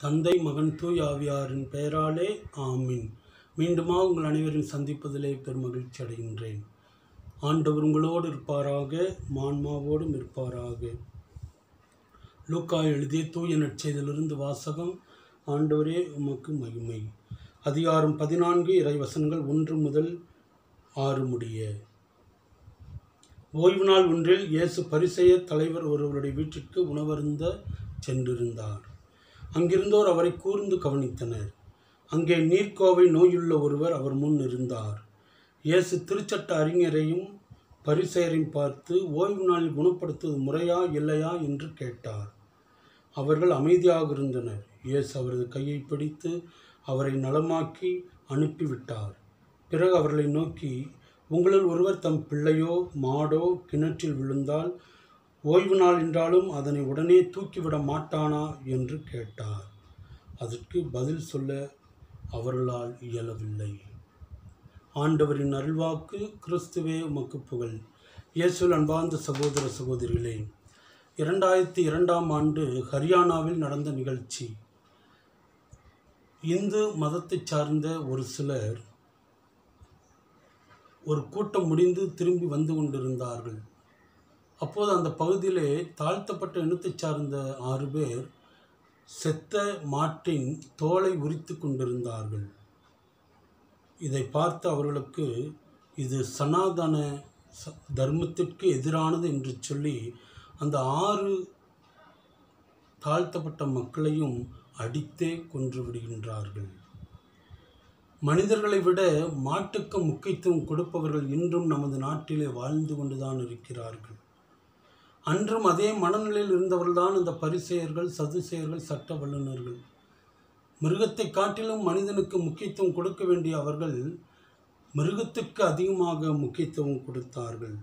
தந்தை மகன் தூய் ஆவியாரின் பெயராலே ஆமீன் மீண்டுமா உங்கள் அனைவரையும் சந்திப்பதிலே பெருமகிழ்ச்சி அடைகின்றேன் ஆண்டவர் உங்களோடு இருப்பாராக மான்மாவோடும் இருப்பாராக லூக்கா எழுதிய தூய நற்செய்திலிருந்து வாசகம் ஆண்டவரே உமக்கு மகிமை அதிகாரம் பதினான்கு இறைவசனங்கள் ஒன்று முதல் ஆறு முடிய ஓய்வு நாள் ஒன்றில் இயேசு பரிசெயர் தலைவர் ஒருவருடைய வீட்டிற்கு உணவருந்த சென்றிருந்தார் அங்கிருந்தோர் அவரை கூர்ந்து கவனித்தனர் அங்கே நீர்க்கோவை நோயுள்ள ஒருவர் அவர் முன் இருந்தார் இயேசு திருச்சட்ட அறிஞரையும் பரிசெயரையும் பார்த்து ஓய்வு நாளில் குணப்படுத்துவது முறையா இல்லையா என்று கேட்டார் அவர்கள் அமைதியாக இருந்தனர் இயேசு அவரது கையை பிடித்து அவரை நலமாக்கி அனுப்பிவிட்டார் பிறகு அவர்களை நோக்கி உங்களில் ஒருவர் தம் பிள்ளையோ மாடோ கிணற்றில் விழுந்தால் ஓய்வு நாள் என்றாலும் அதனை உடனே தூக்கிவிட மாட்டானா என்று கேட்டார் அதற்கு பதில் சொல்ல அவர்களால் இயலவில்லை ஆண்டவரின் அருள்வாக்கு கிறிஸ்துவே உமக்கு புகழ் இயேசுவில் அன்பார்ந்த சகோதர சகோதரிகளே இரண்டாயிரத்தி இரண்டாம் ஆண்டு ஹரியானாவில் நடந்த நிகழ்ச்சி இந்து மதத்தை சார்ந்த ஒரு சிலர் ஒரு கூட்டம் முடிந்து திரும்பி வந்து கொண்டிருந்தார்கள் அப்போது அந்த பகுதியிலே தாழ்த்தப்பட்ட இனத்தை சார்ந்த ஆறு பேர் செத்த மாட்டின் தோலை உரித்து கொண்டிருந்தார்கள் இதை பார்த்து அவர்களுக்கு இது சனாதன ச- தர்மத்திற்கு எதிரானது என்று சொல்லி அந்த ஆறு தாழ்த்தப்பட்ட மக்களையும் அடித்தே கொன்று விடுகின்றார்கள் மனிதர்களை விட மாட்டுக்கு முக்கியத்துவம் கொடுப்பவர்கள் இன்றும் நமது நாட்டிலே வாழ்ந்து கொண்டுதான் இருக்கிறார்கள் அன்றும் அதே மனநிலையில் இருந்தவர்கள்தான் இந்த பரிசெயர்கள் சதுசெயர்கள் சட்ட வல்லுநர்கள் மிருகத்தை காட்டிலும் மனிதனுக்கு முக்கியத்துவம் கொடுக்க வேண்டிய அவர்கள் மிருகத்திற்கு அதிகமாக முக்கியத்துவம் கொடுத்தார்கள்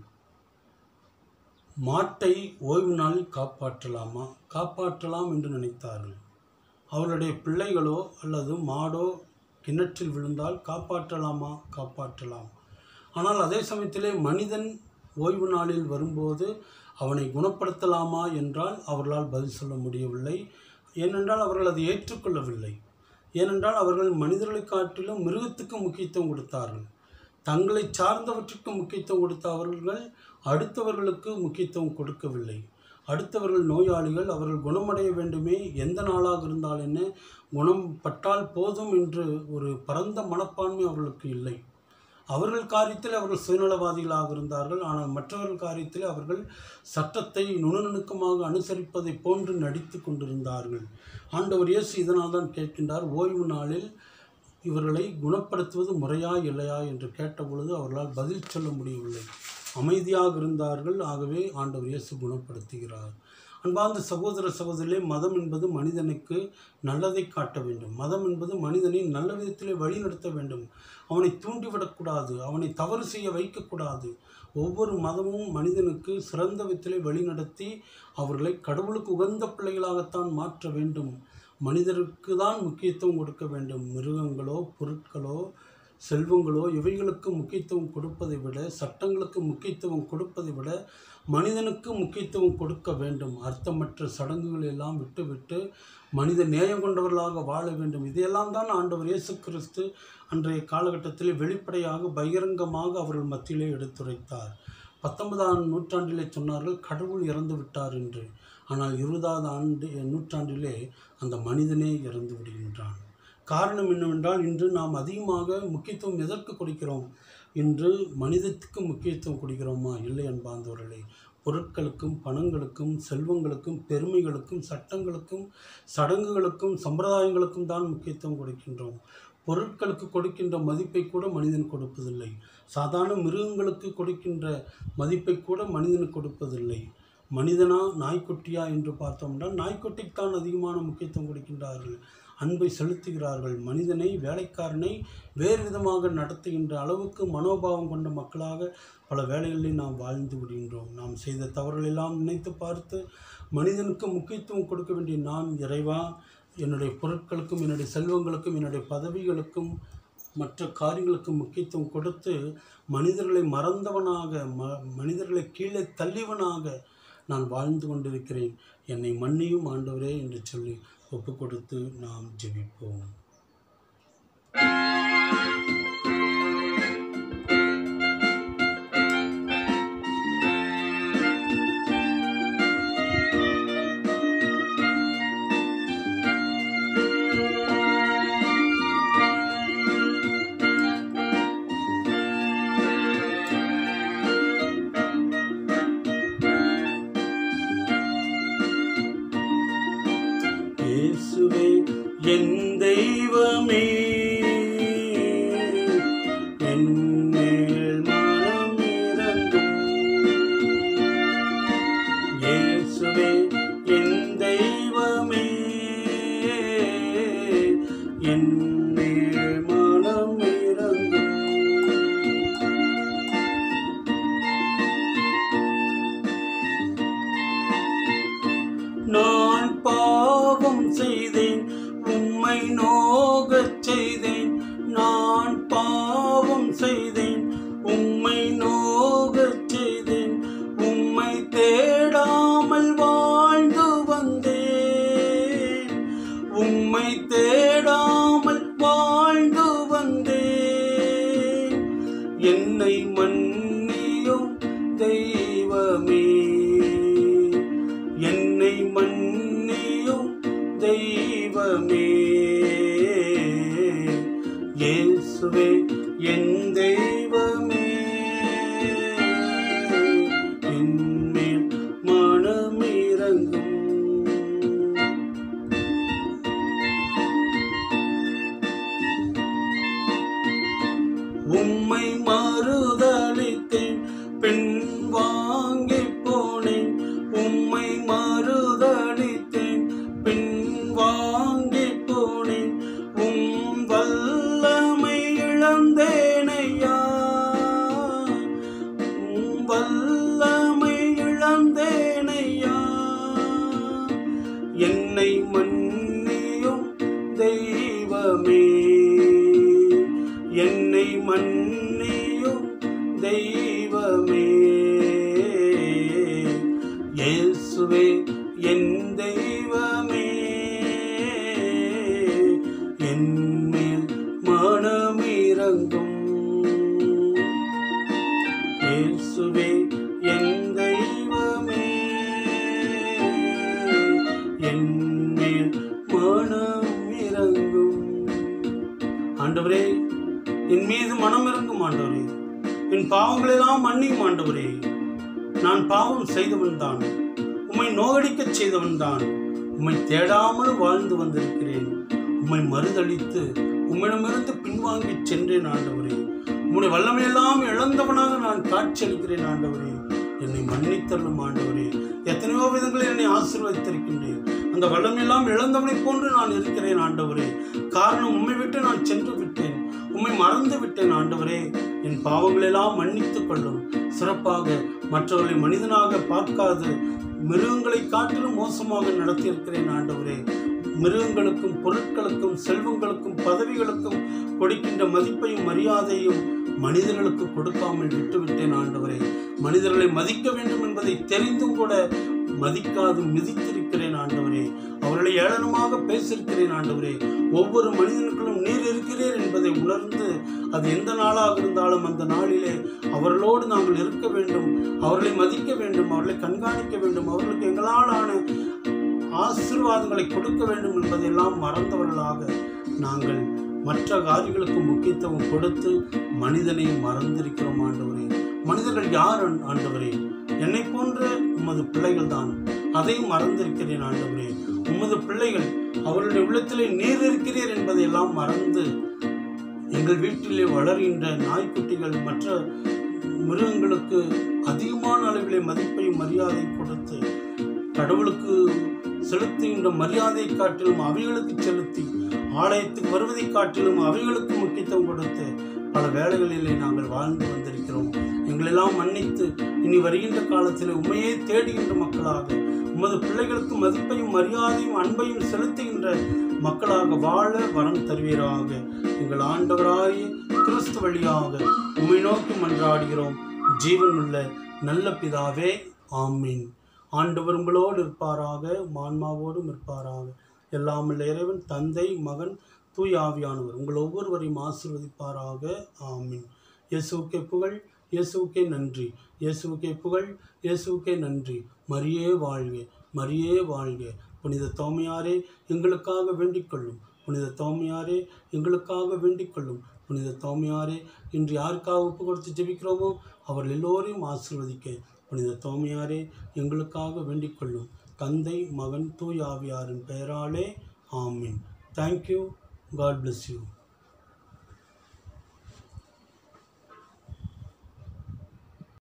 மாட்டை ஓய்வு நாளில் காப்பாற்றலாமா காப்பாற்றலாம் என்று நினைத்தார்கள் அவருடைய பிள்ளைகளோ அல்லது மாடோ கிணற்றில் விழுந்தால் காப்பாற்றலாமா காப்பாற்றலாம் ஆனால் அதே சமயத்திலே மனிதன் ஓய்வு நாளில் வரும்போது அவனை குணப்படுத்தலாமா என்றால் அவர்களால் பதில் சொல்ல முடியவில்லை ஏனென்றால் அவர்கள் அதை ஏற்றுக்கொள்ளவில்லை ஏனென்றால் அவர்கள் மனிதர்களை காட்டிலும் மிருகத்துக்கு முக்கியத்துவம் கொடுத்தார்கள் தங்களை சார்ந்தவற்றுக்கு முக்கியத்துவம் கொடுத்த அவர்கள் அடுத்தவர்களுக்கு முக்கியத்துவம் கொடுக்கவில்லை அடுத்தவர்கள் நோயாளிகள் அவர்கள் குணமடைய வேண்டுமே எந்த நாளாக இருந்தால் என்ன குணம் பட்டால் போதும் என்று ஒரு பரந்த மனப்பான்மை அவர்களுக்கு இல்லை அவர்கள் காரியத்தில் அவர்கள் சுயநலவாதிகளாக இருந்தார்கள் ஆனால் மற்றவர்கள் காரியத்தில் அவர்கள் சட்டத்தை நுணுநுணுக்கமாக அனுசரிப்பதை போன்று நடித்து கொண்டிருந்தார்கள் ஆண்டவர் இயேசு இதனால் தான் கேட்கின்றார் ஓய்வு நாளில் இவர்களை குணப்படுத்துவது முறையா இல்லையா என்று கேட்டபொழுது அவர்களால் பதில் சொல்ல முடியவில்லை அமைதியாக இருந்தார்கள் ஆகவே ஆண்டவர் இயேசு குணப்படுத்துகிறார் அன்பார்ந்த சகோதர சகோதரிகளே மதம் என்பது மனிதனுக்கு நல்லதை காட்ட வேண்டும் மதம் என்பது மனிதனை நல்ல விதத்திலே வழிநடத்த வேண்டும் அவனை தூண்டிவிடக்கூடாது அவனை தவறு செய்ய வைக்கக்கூடாது ஒவ்வொரு மதமும் மனிதனுக்கு சிறந்த விதத்திலே வழிநடத்தி அவர்களை கடவுளுக்கு உகந்த பிள்ளைகளாகத்தான் மாற்ற வேண்டும் மனிதருக்கு தான் முக்கியத்துவம் கொடுக்க வேண்டும் மிருகங்களோ பொருட்களோ செல்வங்களோ இவைகளுக்கு முக்கியத்துவம் கொடுப்பதை விட சட்டங்களுக்கு முக்கியத்துவம் கொடுப்பதை விட மனிதனுக்கு முக்கியத்துவம் கொடுக்க வேண்டும் அர்த்தமற்ற சடங்குகள் எல்லாம் விட்டுவிட்டு மனித நேயம் கொண்டவர்களாக வாழ வேண்டும் இதையெல்லாம் தான் ஆண்டவர் இயேசு கிறிஸ்து அன்றைய காலகட்டத்தில் வெளிப்படையாக பகிரங்கமாக அவர்கள் மத்தியிலே எடுத்துரைத்தார் பத்தொன்பதாம் நூற்றாண்டிலே சொன்னார்கள் கடவுள் இறந்து விட்டார் என்று ஆனால் இருபதாவது ஆண்டு நூற்றாண்டிலே அந்த மனிதனே இறந்து விடுகின்றான் காரணம் என்னவென்றால் இன்று நாம் அதிகமாக முக்கியத்துவம் எதற்கு கொடுக்கிறோம் இன்று மனிதத்துக்கு முக்கியத்துவம் கொடுக்கிறோமா இல்லை அன்பார்ந்தவர்களே பொருட்களுக்கும் பணங்களுக்கும் செல்வங்களுக்கும் பெருமைகளுக்கும் சட்டங்களுக்கும் சடங்குகளுக்கும் சம்பிரதாயங்களுக்கும் தான் முக்கியத்துவம் கொடுக்கின்றோம் பொருட்களுக்கு கொடுக்கின்ற மதிப்பை கூட மனிதன் கொடுப்பதில்லை சாதாரண மிருகங்களுக்கு கொடுக்கின்ற மதிப்பை கூட மனிதனுக்கு கொடுப்பதில்லை மனிதனா நாய்க்குட்டியா என்று பார்த்தோம்னா நாய்க்குட்டிக்குத்தான் அதிகமான முக்கியத்துவம் கொடுக்கின்றார்கள் அன்பை செலுத்துகிறார்கள் மனிதனை வேலைக்காரனை வேறு விதமாக நடத்துகின்ற அளவுக்கு மனோபாவம் கொண்ட மக்களாக பல வேலைகளில் நாம் வாழ்ந்து விடுகின்றோம் நாம் செய்த தவறுகளெல்லாம் நினைத்து பார்த்து மனிதனுக்கு முக்கியத்துவம் கொடுக்க வேண்டிய நான் இறைவா என்னுடைய பொருட்களுக்கும் என்னுடைய செல்வங்களுக்கும் என்னுடைய பதவிகளுக்கும் மற்ற காரியங்களுக்கு முக்கியத்துவம் கொடுத்து மனிதர்களை மறந்தவனாக ம மனிதர்களை கீழே தள்ளியவனாக நான் வாழ்ந்து கொண்டிருக்கிறேன் என்னை மன்னியும் ஆண்டவரே என்று சொல்லி ஒப்பு கொடுத்து நாம் ஜெபிப்போம் இயேசுவே என் தெய்வமே என் மேல் மனம் இறங்கும் இயேசுவே என் தெய்வமே என் மேல் மனம் இறங்கும் நான் பாவம் செய்தேன் உம்மை நோகச் செய்தேன் நான் பாவம் செய்தேன் உம்மை நோகச் செய்தேன் உம்மை தேடாமல் வாழ்ந்து வந்தேன் உம்மை தேடாமல் வாழ்ந்து வந்தேன் என்னை மன்னியும் தெய்வமே என்னை மன்னியும் தெய்வமே இயேசுவே என் தெய்வமே என்மேல் மனமிறங்கும் உம்மை மறுதளித்தேன் பின் வாங்கி போனேன் உம்மை மறுதளித்தேன் பின் வாங்கி போனேன் உம் வல்லமை இழந்தேனையா உம் வல்லமை இழந்தேனையா என்னை மன்னியும் தெய்வமே என்னை மன்னியும் தெய்வமே இயேசுவே என் தெய்வமே என் மேல் மனமிறங்கும் இயேசுவே என் தெய்வமே என் மேல் மனம் இறங்கும் ஆண்டவரே என் மீது மனம் இறங்கும் ஆண்டவரே என் பாவங்களெல்லாம் மன்னியும் ஆண்டவரே நான் பாவம் செய்தவன் தான் உம்மை நோகடிக்கச் செய்தவன் தான் உம்மை தேடாமல் வாழ்ந்து வந்திருக்கிறேன் உம்மை மறுதளித்து உம்மிடமிருந்து பின்வாங்கி சென்றேன் ஆண்டவரே உம்முடைய வல்லமையெல்லாம் இழந்தவனாக நான் காட்சியளிக்கிறேன் ஆண்டவரே என்னை மன்னித்தள்ளும் ஆண்டவரே எத்தனையோ விதங்களில் என்னை ஆசீர்வதித்திருக்கின்றேன் அந்த வல்லமையெல்லாம் இழந்தவனைப் போன்று நான் இருக்கிறேன் ஆண்டவரே காரணம் உம்மை விட்டு நான் சென்று விட்டேன் உம்மை மறந்து விட்டேன் ஆண்டவரே என் பாவங்களெல்லாம் மன்னித்துக் கொள்ளும் சிறப்பாக மற்றவர்களை மனிதனாக பார்க்காது மிருகங்களை காட்டிலும் மோசமாக நடத்தியிருக்கிறேன் ஆண்டவரே மிருகங்களுக்கும் பொருட்களுக்கும் செல்வங்களுக்கும் பதவிகளுக்கும் கொடுக்கின்ற மதிப்பையும் மரியாதையும் மனிதர்களுக்கு கொடுக்காமல் விட்டுவிட்டேன் ஆண்டவரே மனிதர்களை மதிக்க வேண்டும் என்பதை தெரிந்தும் கூட மதிக்காது மிதித்திருக்கிறேன் ஆண்டவரே அவர்களை ஏளனமாக பேசியிருக்கிறேன் ஆண்டவரே ஒவ்வொரு மனிதனுக்குள்ளும் நீர் இருக்கிறீர் என்பதை உணர்ந்து அது எந்த நாளாக இருந்தாலும் அந்த நாளிலே அவர்களோடு நாங்கள் இருக்க வேண்டும் அவர்களை மதிக்க வேண்டும் அவர்களை கண்காணிக்க வேண்டும் அவர்களுக்கு எங்களால் ஆன ஆசீர்வாதங்களை கொடுக்க வேண்டும் என்பதையெல்லாம் மறந்தவர்களாக நாங்கள் மற்ற காரியங்களுக்கு முக்கியத்துவம் கொடுத்து மனிதனை மறந்திருக்கிறோம் ஆண்டவரே மனிதர்கள் யார் ஆண்- ஆண்டவரே என்னை போன்ற உமது பிள்ளைகள் தான் அதையும் மறந்திருக்கிறேன் ஆண்டவரே உமது பிள்ளைகள் அவர்களுடைய உள்ளத்திலே நீர் இருக்கிறீர் என்பதையெல்லாம் மறந்து எங்கள் வீட்டிலே வளர்கின்ற நாய்க்குட்டிகள் மற்ற மிருகங்களுக்கு அதிகமான அளவிலே மதிப்பையும் மரியாதை கொடுத்து கடவுளுக்கு செலுத்துகின்ற மரியாதை காட்டிலும் அவைகளுக்கு செலுத்தி ஆலயத்துக்கு வருவதை காட்டிலும் அவைகளுக்கு முக்கியத்துவம் கொடுத்து பல வேளைகளிலே நாங்கள் வாழ்ந்து வந்திருக்கிறோம் எங்களெல்லாம் மன்னித்து இனி வருகின்ற காலத்தில் உண்மையே தேடுகின்ற மக்களாக உமது பிள்ளைகளுக்கு மதிப்பையும் மரியாதையும் அன்பையும் செலுத்துகின்ற மக்களாக வாழ வரம் தருவீராக எங்கள் ஆண்டவராகிய கிறிஸ்து வழியாக உம்மை நோக்கி மன்றாடுகிறோம் ஜீவனுள்ள நல்ல பிதாவே ஆமீன் ஆண்டவர் உங்களோடு இருப்பாராக மான்மாவோடும் இருப்பாராக எல்லாம் வல்ல இறைவன் தந்தை மகன் தூய் ஆவியானவர் உங்கள் ஒவ்வொருவரையும் ஆசீர்வதிப்பாராக ஆமீன் இயேசுவுக்கே புகழ் இயேசுவுக்கே நன்றி இயேசுவுக்கே புகழ் இயேசுவுக்கே நன்றி மரியே வாழ்க மரியே வாழ்க புனித தோமையாரே எங்களுக்காக வேண்டிக் கொள்ளும் புனித தோமையாரே எங்களுக்காக வேண்டிக் கொள்ளும் புனித தோமையாரே இன்று யாருக்காக ஒப்பு கொடுத்து ஜெபிக்கிறோமோ அவர்கள் எல்லோரையும் ஆசீர்வதிக்க புனித தோமையாரே எங்களுக்காக வேண்டிக் கொள்ளும் தந்தை மகன் தூய் ஆவியாரின் பெயராலே ஆமீன் தேங்க்யூ காட் bless யூ